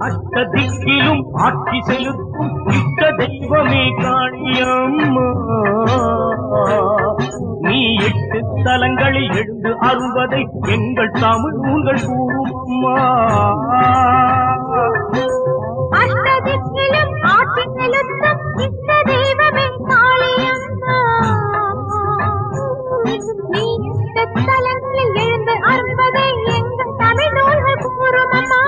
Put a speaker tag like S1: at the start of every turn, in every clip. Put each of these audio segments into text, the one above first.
S1: அஷ்ட திக்கிலும் ஆட்சி செலுத்தும் இஷ்ட தெய்வமே காளியம்மா நீ எட்டு தலங்களில் எழுந்து அருள்வதை எங்கள் தமிழ் நூல்கள் கூறும் அம்மா
S2: அஷ்டதிக்கிலும் ஆட்சி செலுத்தும் இஷ்ட தெய்வமே காளியம்மா நீ எட்டு தலங்களில் எழுந்து அருள்வதை எங்கள் தமிழ் நூல்கள் கூறும் அம்மா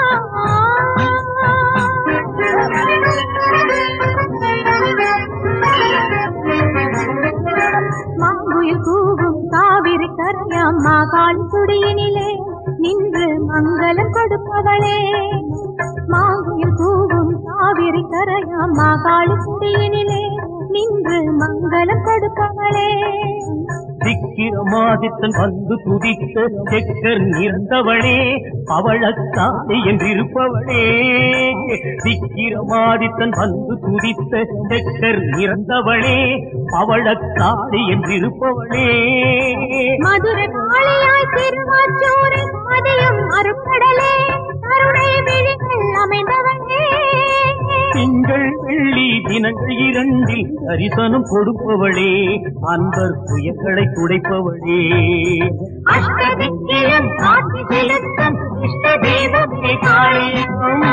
S2: மாங்குயில் கூவும் காவிரி கரையம்மா காளி குடியினிலே நின்று மங்களம் கொடுப்பவளே மாங்குயில் கூவும் காவிரி கரையம்மா காளி குடியினிலே நின்று மங்களம் கொடுப்பவளே
S1: திக்கிரமாதித்தன் வந்து துதித்த செக்கர் நிறந்தவளே அவளக்காதை என்றிருப்பவளே திக்கிரமாதித்தன் வந்து துதித்த செக்கர் நிறந்தவளே அவளக்காதை என்றிருப்பவளே
S2: மதுரை காளியாய் திருவாச்சூரை மதியும் அருட்கடலே கருணை விழிகள் அமைந்தவனே
S1: திங்கள் வெள்ளி தினங்கள் இரண்டில் தரிசனம் கொடுப்பவளே அன்பர் துயர்களை துடைப்பவளே
S2: அஷ்டதிக்கிலும் ஆட்சி செலுத்தும் இஷ்ட தெய்வமே காளியம்மா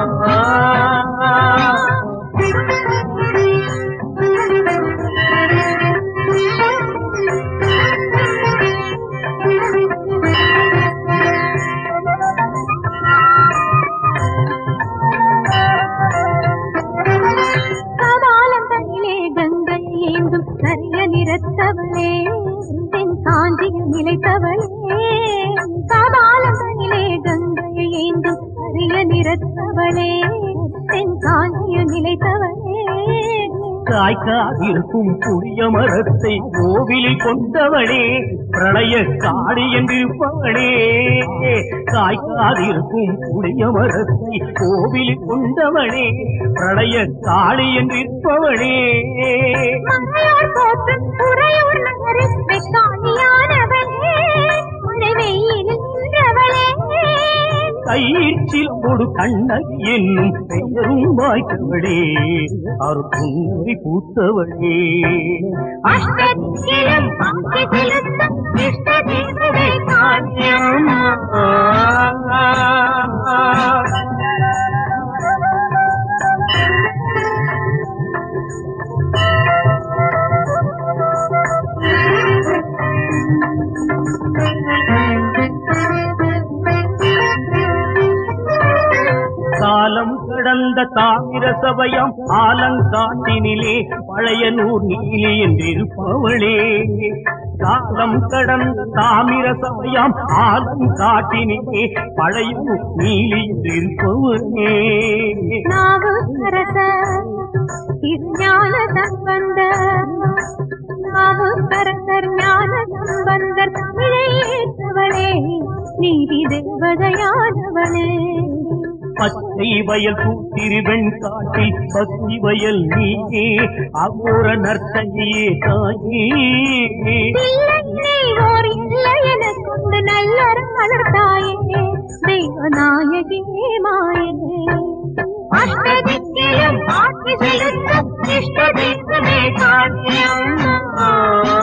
S2: கபாலம் தனிலே கங்கை ஏந்தும் கரிய நிறத்தவளே தென் காஞ்சியில் நிலைத்தவளே கபாலம் தனிலே கங்கை ஏந்தும் கரிய நிறத்தவளே தென் காஞ்சியில் நிலைத்தவளே
S1: காய்க்காதிருக்கும் புளிய மரத்தை கோவிலில் கொண்டவளே பிரளய காடி என்றிருப்பவளே காய்க்காதிருக்கும் புளிய மரத்தை கோவிலில் கொண்டவளே பிரளய காளி என்றிருப்பவளே
S2: மங்கையோர் போற்றும் உறையூர் நகரில் வெக்காளியானவளே மழை வெயிலில் நின்றவளே
S1: கயிற்சிலோடு கண்ணகி என்னும் பெயரும் வாய்த்தவளே அருப்புன்னரை பூத்தவளே
S2: அஷ்டதிக்கிலும் ஆட்சி செலுத்தும் இஷ்ட தெய்வமே காளியம்மா
S1: காலம் கடந்த தாமிர சபையாம் ஆலங்காட்டினிலே பழைய நூர் நீலி என்றிருப்பவளே காலம் கடந்த தாமிர சபையாம் ஆலங்காட்டினிலே பழைய நூர் நீலி என்றிருப்பவளே
S2: நாவுக்கரச திருஞான சம்பந்தர் நாவுக்கரசர் ஞான சம்பந்தர் தமிழை ஏற்றவளே நீதி தேவதையானவளே
S1: பச்சை வயல் பூத்திருவெண் காட்டில் பக்தி வயல் நீயே அகோர நர்த்தகியே தாயே
S2: பிள்ளையினை ஓர் இல்லை எனக் கொண்டு நல்லறம் வளர்த்தாயே தெய்வநாயகியே மாயனே அஷ்டதிக்கிலும் ஆட்சி செலுத்தும் இஷ்ட தெய்வமே காட்டியம்மா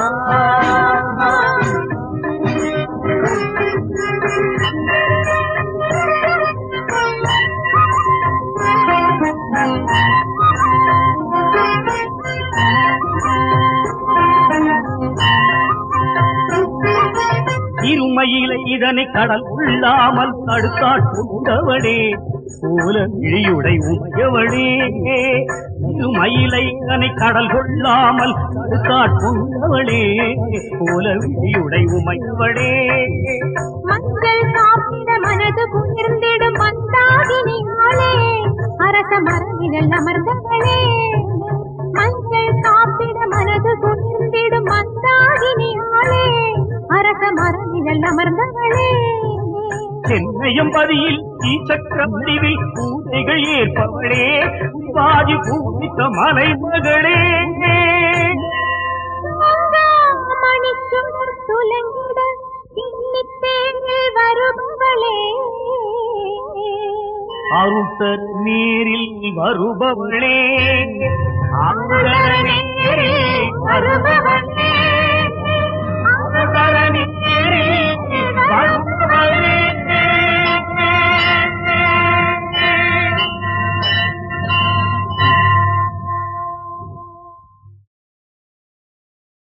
S1: இருமையில இதனை கடல் உள்ளாமல் தடுத்தாட்கொண்டவளே போல விழியுடை உமையவளே இருமயிலை இதனை கடல் கொள்ளாமல் தடுத்தாட்கொண்டவளே போல விழியுடை உமையவளே
S2: மங்கள் காப்பிட மனது குளிர்ந்திடும் மந்தாகினியாளே அரச மரணிகள் அமர்ந்தவளே மங்கள் காப்பிட மனது குளிர்ந்திடும் மந்தாகினியாளே அரச மரணிகள் அமர்ந்தவளே
S1: சென்னையம்பதியில் சீச்சக்கர வடிவில் பூஜைகள் ஏற்பவளே பாதி பூமித்த மலைமகளே
S2: மணிச்சுடர் துலங்கிட கிண்ணித்தேனில் வருபவளே
S1: அருத்தர் நீரில் வருபவளே ஆங்கரனே